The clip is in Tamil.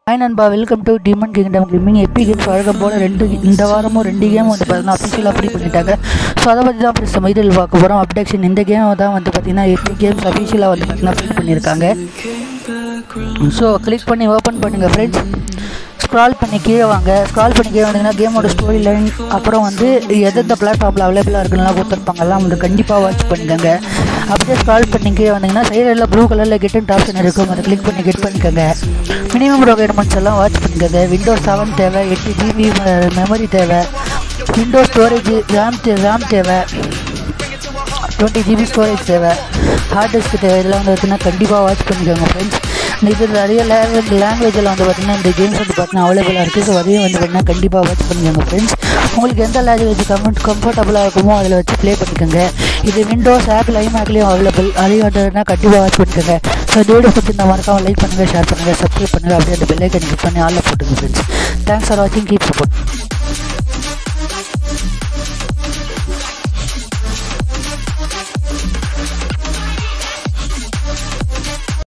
ஹாய் நண்பா welcome to demon kingdom gaming Epic Games வழக்கம் போல் ரெண்டு இந்த வாரமும் ரெண்டு கேம் வந்து பார்த்தீங்கன்னா அஃபிஷியலாக ஃப்ரீ பண்ணிட்டாங்க ஸோ அதை பற்றி தான் பிரச்சனை இதில் பார்க்க போகிறோம் அப்டேஷன் இந்த கேம் தான் வந்து பார்த்தீங்கன்னா எப்பி கேம்ஸ் அஃபிஷியலாக வந்து பார்த்தீங்கன்னா ஃப்ரீ பண்ணியிருக்காங்க ஸோ கிளிக் பண்ணி ஓப்பன் பண்ணுங்கள் ஃப்ரெண்ட்ஸ் ஸ்க்ரால் பண்ணி கீழே வாங்க ஸ்க்ரால் பண்ணி கீழே வந்தீங்கன்னா கேமோட ஸ்டோரி லைன் அப்புறம் வந்து எந்தெந்த பிளாட்ஃபார்மில் அவைலபிளாக இருக்குன்னு கொடுத்துருப்பாங்க எல்லாம் வந்து கண்டிப்பாக வாட்ச் பண்ணிக்கோங்க அப்படியே ஸ்க்ரால் பண்ணி கீழே வந்தீங்கன்னா சைடில் ப்ளூ கலரில் கெட் ஆப்ஷன் இருக்கும் அதை கிளிக் பண்ணி கெட் பண்ணிக்கோங்க மினிமம் ரெக்குயர்மெண்ட்ஸ் எல்லாம் வாட்ச் பண்ணிக்கோங்க விண்டோஸ் செவன் தேவை எட்டு ஜிபி மெமரி தேவை விண்டோஸ் ஸ்டோரேஜ் ரேம் தே ரேம் தேவை டுவெண்ட்டி ஜிபி ஸ்டோரேஜ் தேவை ஹார்ட் டிஸ்க் தேவை இதெல்லாம் வந்து பார்த்தீங்கன்னா கண்டிப்பாக வாட்ச் பண்ணிக்கோங்க ஃப்ரெண்ட்ஸ் இது நிறைய லேங்குவேஜ் லாங்குவேஜில் வந்து பார்த்தீங்கன்னா இந்த கேம்ஸ் வந்து பார்த்தீங்கன்னா அவைலபிளாக இருக்குது ஸோ அதையும் வந்து பார்த்தீங்கன்னா கண்டிப்பாக வாட்ச் பண்ணிக்கோங்க ஃப்ரெண்ட்ஸ் உங்களுக்கு எந்த லாங்குவேஜ் கம்ஃபர்ட் கம்ஃபர்டபுளாக இருக்குமோ அதில் வச்சு ப்ளே பண்ணிக்கோங்க இது விண்டோஸ் ஆப்பிள் ஐமேக்லேயும் அவைலபிள் அதையும் வந்து கண்டிப்பாக வாட்ச் பண்ணிக்கோங்க ஸோ இந்த வீடியோ பற்றி இந்த மறக்காம லைக் பண்ணுங்கள் ஷேர் பண்ணுங்கள் சப்ஸ்கிரைப் பண்ணுங்கள் அப்படியே அந்த பெல்லைக்கன் கிளிக் பண்ணி ஆளில் போட்டுங்க ஃப்ரெண்ட்ஸ் தேங்க்ஸ் ஃபார் வாட்சிங் கீப்